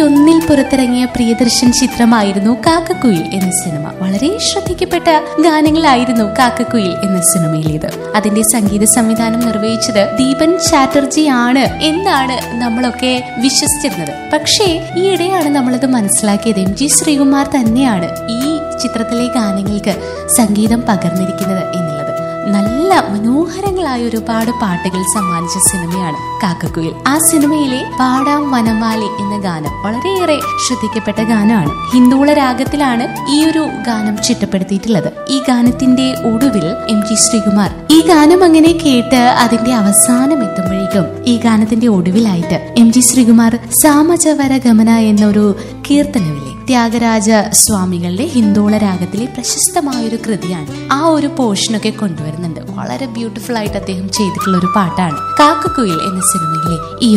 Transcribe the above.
ഒന്നിൽ പുറത്തിറങ്ങിയ പ്രിയദർശൻ ചിത്രമായിരുന്നു കാക്കക്കുയിൽ എന്ന സിനിമ വളരെ ശ്രദ്ധിക്കപ്പെട്ട ഗാനങ്ങളായിരുന്നു കാക്കക്കുയിൽ എന്ന സിനിമയിലേത് അതിന്റെ സംഗീത സംവിധാനം നിർവഹിച്ചത് ദീപൻ ചാറ്റർജി ആണ് എന്നാണ് നമ്മളൊക്കെ വിശ്വസിച്ചിരുന്നത് പക്ഷേ ഈയിടെയാണ് നമ്മളത് മനസ്സിലാക്കിയത് എം ജി ശ്രീകുമാർ തന്നെയാണ് ഈ ചിത്രത്തിലെ ഗാനങ്ങൾക്ക് സംഗീതം പകർന്നിരിക്കുന്നത് എന്നുള്ളത് നല്ല മനോഹരങ്ങളായ ഒരുപാട് പാട്ടുകൾ സമ്മാനിച്ച സിനിമയാണ് കാക്കക്കുയിൽ ആ സിനിമയിലെ പാടാം വനമാലി എന്ന ഗാനം വളരെയേറെ ശ്രദ്ധിക്കപ്പെട്ട ഗാനമാണ് ഹിന്ദുള രാഗത്തിലാണ് ഈ ഒരു ഗാനം ചിട്ടപ്പെടുത്തിയിട്ടുള്ളത് ഈ ഗാനത്തിന്റെ ഒടുവിൽ എം ജി ശ്രീകുമാർ ഈ ഗാനം അങ്ങനെ കേട്ട് അതിന്റെ അവസാനം എത്തുമ്പോഴേക്കും ഈ ഗാനത്തിന്റെ ഒടുവിലായിട്ട് എം ജി ശ്രീകുമാർ സാമജവര ഗമന എന്നൊരു കീർത്തനമില്ലേ ത്യാഗരാജ സ്വാമികളുടെ ഹിന്ദോള രാഗത്തിലെ പ്രശസ്തമായ ഒരു കൃതിയാണ് ആ ഒരു പോർഷനൊക്കെ കൊണ്ടുവരുന്നുണ്ട് വളരെ ബ്യൂട്ടിഫുൾ ആയിട്ട് അദ്ദേഹം ചെയ്തിട്ടുള്ള ഒരു പാട്ടാണ് കാക്കക്കുയിൽ എന്ന സിനിമയിലെ ഈ